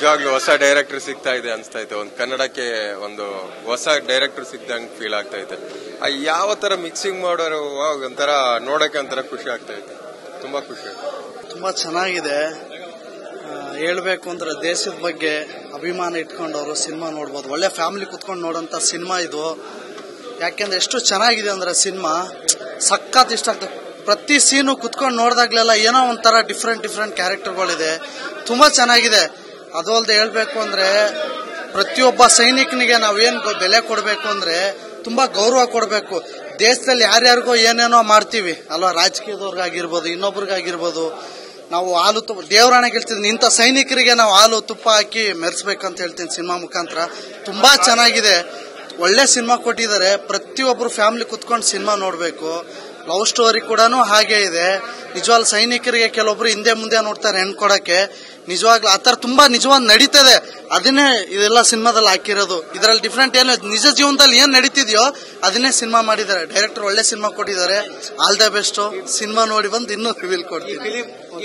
ನಿಜವಾಗ್ಲೂ ಹೊಸ ಡೈರೆಕ್ಟರ್ ಸಿಗ್ತಾ ಇದೆ ಅನ್ಸ್ತಾ ಇದೆ ಒಂದು ಕನ್ನಡಕ್ಕೆ ಒಂದು ಹೊಸ ಡೈರೆಕ್ಟರ್ ಸಿಗ್ದಂಗೆ ಫೀಲ್ ಆಗ್ತಾ ಇದೆ ಆ ಯಾವ ತರ ಮಿಕ್ಸಿಂಗ್ ಮಾಡೋರು ವಾವ್, ಒಂಥರ ನೋಡಕ್ಕೆ ಒಂಥರ ಖುಷಿ ಆಗ್ತಾ ಇದೆ ತುಂಬಾ ಖುಷಿ ತುಂಬಾ ಚೆನ್ನಾಗಿದೆ ಆ, ಹೇಳ್ಬೇಕು ಅಂದ್ರೆ ದೇಶದ ಬಗ್ಗೆ ಅಭಿಮಾನ ಇಟ್ಕೊಂಡವರು ಸಿನಿಮಾ ನೋಡ್ಬೋದು ಒಳ್ಳೆ ಫ್ಯಾಮಿಲಿ ಕುತ್ಕೊಂಡು ನೋಡೋಂಥ ಸಿನಿಮಾ ಇದು ಯಾಕೆಂದ್ರೆ ಎಷ್ಟು ಚೆನ್ನಾಗಿದೆ ಅಂದ್ರೆ ಸಿನಿಮಾ ಸಖತ್ ಇಷ್ಟ ಆಗ್ತದೆ ಪ್ರತಿ ಸೀನು ಕುತ್ಕೊಂಡು ನೋಡಿದಾಗ್ಲೆಲ್ಲ ಏನೋ ಒಂಥರ ಡಿಫ್ರೆಂಟ್ ಡಿಫ್ರೆಂಟ್ ಕ್ಯಾರೆಕ್ಟರ್ಗಳಿದೆ ತುಂಬಾ ಚೆನ್ನಾಗಿದೆ ಅದು ಅಲ್ಲದೆ ಹೇಳ್ಬೇಕು ಅಂದ್ರೆ ಪ್ರತಿಯೊಬ್ಬ ಸೈನಿಕನಿಗೆ ನಾವೇನ್ ಗೊ- ಬೆಲೆ ಕೊಡಬೇಕು ಅಂದ್ರೆ ತುಂಬಾ ಗೌರವ ಕೊಡಬೇಕು ದೇಶದಲ್ಲಿ ಯಾರ್ಯಾರಿಗೋ ಏನೇನೋ ಮಾಡ್ತೀವಿ ಅಲ್ವಾ ರಾಜಕೀಯದವ್ರಿಗಾಗಿರ್ಬೋದು ಇನ್ನೊಬ್ರಿಗಾಗಿರ್ಬೋದು ನಾವು ಹಾಲು ತುಪ್ಪ ದೇವರಾಣೆಗೆ ಹೇಳ್ತೀನಿ ಇಂಥ ಸೈನಿಕರಿಗೆ ನಾವು ಹಾಲು ತುಪ್ಪ ಹಾಕಿ ಮೆರೆಸ್ಬೇಕಂತ ಹೇಳ್ತೀನಿ ಸಿನಿಮಾ ಮುಖಾಂತರ ತುಂಬಾ ಚೆನ್ನಾಗಿದೆ ಒಳ್ಳೆ ಸಿನಿಮಾ ಕೊಟ್ಟಿದ್ದಾರೆ ಪ್ರತಿಯೊಬ್ಬರು ಫ್ಯಾಮಿಲಿ ಕುತ್ಕೊಂಡು ಸಿನಿಮಾ ನೋಡಬೇಕು ಲವ್ ಸ್ಟೋರಿ ಕೂಡ ಹಾಗೆ ಇದೆ ನಿಜವಾಗ್ಲೂ ಸೈನಿಕರಿಗೆ ಕೆಲವೊಬ್ರು ಹಿಂದೆ ಮುಂದೆ ನೋಡ್ತಾರೆ ಹೆಣ್ ಕೊಡಕ್ಕೆ ನಿಜವಾಗ್ಲೂ ಆ ಥರ ತುಂಬಾ ನಿಜವಾಗ್ ನಡೀತದೆ ಅದನ್ನೇ ಇದೆಲ್ಲ ಸಿನಿಮಾದಲ್ಲಿ ಹಾಕಿರೋದು ಇದರಲ್ಲಿ ಡಿಫ್ರೆಂಟ್ ಏನು ನಿಜ ಜೀವನದಲ್ಲಿ ಏನ್ ನಡೀತಿದ್ಯೋ ಅದನ್ನೇ ಸಿನಿಮಾ ಮಾಡಿದ್ದಾರೆ ಡೈರೆಕ್ಟರ್ ಒಳ್ಳೆ ಸಿನಿಮಾ ಕೊಟ್ಟಿದ್ದಾರೆ ಆಲ್ ದ ಬೆಸ್ಟ್ ಸಿನಿಮಾ ನೋಡಿ ಬಂದು ಇನ್ನೂ ರಿವೀಲ್ ಕೊಡ್ತೀನಿ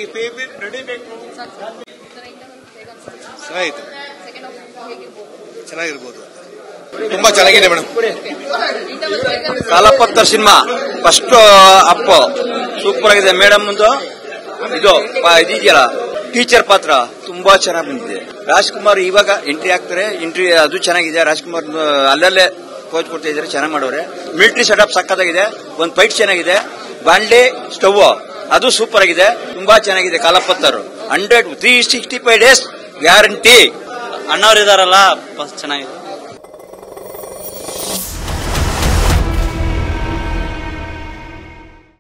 ಚೆನ್ನಾಗಿತ್ತು ಚೆನ್ನಾಗಿರ್ಬೋದು ತುಂಬಾ ಚೆನ್ನಾಗಿದೆ ಮೇಡಮ್ ಕಾಲಪತ್ರ ಸಿನಿಮಾ ಫಸ್ಟ್ ಅಪ್ಪ ಸೂಪರ್ ಆಗಿದೆ ಮೇಡಮ್ ಒಂದು ಇದು ಪ- ಇದೆಯಲ್ಲ ಟೀಚರ್ ಪಾತ್ರ ತುಂಬಾ ಚೆನ್ನಾಗಿ ಬಂದಿದೆ ರಾಜ್ಕುಮಾರ್ ಇವಾಗ ಎಂಟ್ರಿ ಆಗ್ತಾರೆ ಎಂಟ್ರಿ ಅದು ಚೆನ್ನಾಗಿದೆ ರಾಜ್ಕುಮಾರ್ ಅಲ್ಲಲ್ಲೇ ಕೋಚ್ ಕೊಡ್ತಾ ಇದ್ದಾರೆ ಚೆನ್ನಾಗಿ ಮಾಡೋರೆ ಮಿಲಿಟರಿ ಸೆಟಪ್ ಸಕ್ಕತ್ತಾಗಿದೆ ಒಂದು ಫೈಟ್ ಚೆನ್ನಾಗಿದೆ ಬಾಂಡ್ಲಿ ಸ್ಟವ್ ಅದು ಸೂಪರ್ ಆಗಿದೆ ತುಂಬಾ ಚೆನ್ನಾಗಿದೆ Kaalapatthar hundred three sixty five days guarantee ಅಣ್ಣವ್ರು ಇದಾರಲ್ಲ ಚೆನ್ನಾಗಿದೆ